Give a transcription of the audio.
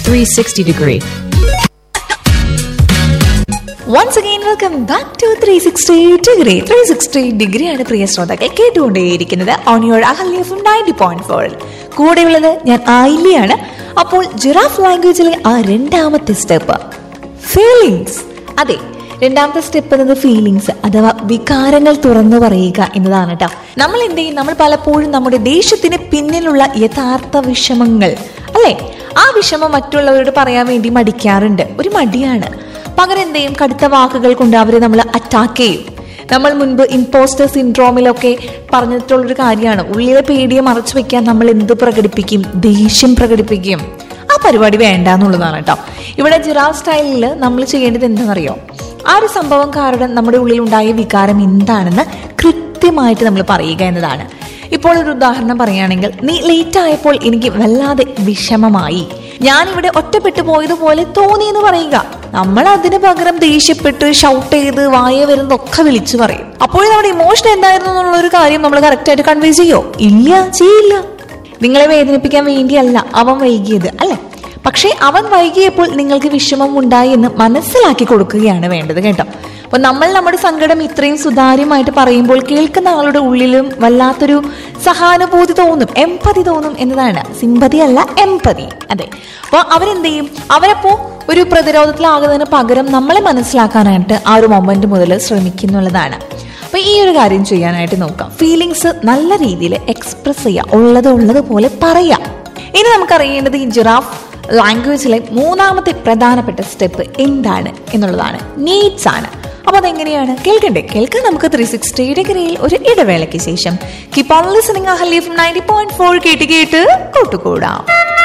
360 degree. Once again welcome back to three sixty degree three sixty ഡിഗ്രിയാണ് പ്രിയ ശ്രോതാക്കൾ കേട്ടുകൊണ്ടേയിരിക്കുന്നത് on your Ahalya from ninety point four കൂടെയുള്ളത് ഞാൻ ആയില്യാണ് അപ്പോൾ ജിറാഫ് ലാംഗ്വേജിലെ ആ രണ്ടാമത്തെ സ്റ്റെപ്പ് ഫീലിങ്സ് അതെ രണ്ടാമത്തെ സ്റ്റെപ്പ് എന്നത് ഫീലിങ്സ് അഥവാ വികാരങ്ങൾ തുറന്നു പറയുക എന്നതാണ് കേട്ടോ നമ്മൾ എന്ത് ചെയ്യും നമ്മൾ പലപ്പോഴും നമ്മുടെ ദേഷ്യത്തിന് പിന്നിലുള്ള യഥാർത്ഥ വിഷമങ്ങൾ അല്ലെ ആ വിഷമം മറ്റുള്ളവരോട് പറയാൻ വേണ്ടി മടിക്കാറുണ്ട് ഒരു മടിയാണ് പകരം എന്ത് ചെയ്യും കടുത്ത വാക്കുകൾ കൊണ്ട് അവരെ നമ്മൾ അറ്റാക്ക് ചെയ്യും നമ്മൾ മുൻപ് ഇമ്പോസ്റ്റർ സിൻഡ്രോമിലൊക്കെ പറഞ്ഞിട്ടുള്ളൊരു കാര്യമാണ് ഉള്ളിലെ പേടിയെ മറച്ചു വെക്കാൻ നമ്മൾ എന്ത് പ്രകടിപ്പിക്കും ദേഷ്യം പ്രകടിപ്പിക്കും ആ പരിപാടി വേണ്ട എന്നുള്ളതാണ് കേട്ടോ ഇവിടെ ജിറാവ് സ്റ്റൈലിൽ നമ്മൾ ചെയ്യേണ്ടത് എന്താണെന്നറിയോ ആ ഒരു സംഭവം കാരണം നമ്മുടെ ഉള്ളിൽ ഉണ്ടായ വികാരം എന്താണെന്ന് കൃത്യമായിട്ട് നമ്മൾ പറയുക എന്നതാണ് ഇപ്പോൾ ഒരു ഉദാഹരണം പറയുകയാണെങ്കിൽ നീ ലേറ്റ് ആയപ്പോൾ എനിക്ക് വല്ലാതെ വിഷമമായി ഞാനിവിടെ ഒറ്റപ്പെട്ടു പോയതുപോലെ തോന്നി എന്ന് പറയുക നമ്മൾ അതിന് പകരം ദേഷ്യപ്പെട്ട് ഷൗട്ട് ചെയ്ത് വായ വരുന്നതൊക്കെ വിളിച്ചു പറയും അപ്പോൾ നമ്മുടെ ഇമോഷൻ എന്തായിരുന്നു എന്നുള്ള ഒരു കാര്യം നമ്മൾ കറക്റ്റ് ആയിട്ട് കൺവേ ചെയ്യോ ഇല്ല ചെയ്യില്ല നിങ്ങളെ വേദനിപ്പിക്കാൻ വേണ്ടിയല്ല അവൻ വൈകിയത് അല്ലെ പക്ഷേ അവൻ വൈകിയപ്പോൾ നിങ്ങൾക്ക് വിഷമം ഉണ്ടായി എന്ന് മനസ്സിലാക്കി കൊടുക്കുകയാണ് വേണ്ടത് കേട്ടോ അപ്പൊ നമ്മൾ നമ്മുടെ സങ്കടം ഇത്രയും സുതാര്യമായിട്ട് പറയുമ്പോൾ കേൾക്കുന്ന ആളുടെ ഉള്ളിലും വല്ലാത്തൊരു സഹാനുഭൂതി തോന്നും എമ്പതി തോന്നും എന്നതാണ് സിമ്പതി അല്ല എമ്പതി അതെ അപ്പോൾ അവരെന്ത് ചെയ്യും അവരപ്പോ ഒരു പ്രതിരോധത്തിലാകുന്നതിന് പകരം നമ്മളെ മനസ്സിലാക്കാനായിട്ട് ആ ഒരു മൊമെന്റ് മുതൽ ശ്രമിക്കുന്നുള്ളതാണ് അപ്പൊ ഈ ഒരു കാര്യം ചെയ്യാനായിട്ട് നോക്കാം ഫീലിങ്സ് നല്ല രീതിയിൽ എക്സ്പ്രസ് ചെയ്യാം ഉള്ളത് ഉള്ളത് പോലെ പറയാം ഇനി നമുക്കറിയേണ്ടത് ഈ ജിറാഫ് ലാംഗ്വേജിലെ മൂന്നാമത്തെ പ്രധാനപ്പെട്ട സ്റ്റെപ്പ് എന്താണ് എന്നുള്ളതാണ് നീഡ്സ് ആണ് അപ്പൊ അതെങ്ങനെയാണ് കേൾക്കണ്ടേ കേൾക്കാൻ നമുക്ക് ത്രീ സിക്സ്റ്റി ഡിഗ്രിയിൽ ഒരു ഇടവേളയ്ക്ക് ശേഷം keep on listening Ahalya from ninety point four കേട്ട് കേട്ട് കൂട്ടുകൂടാം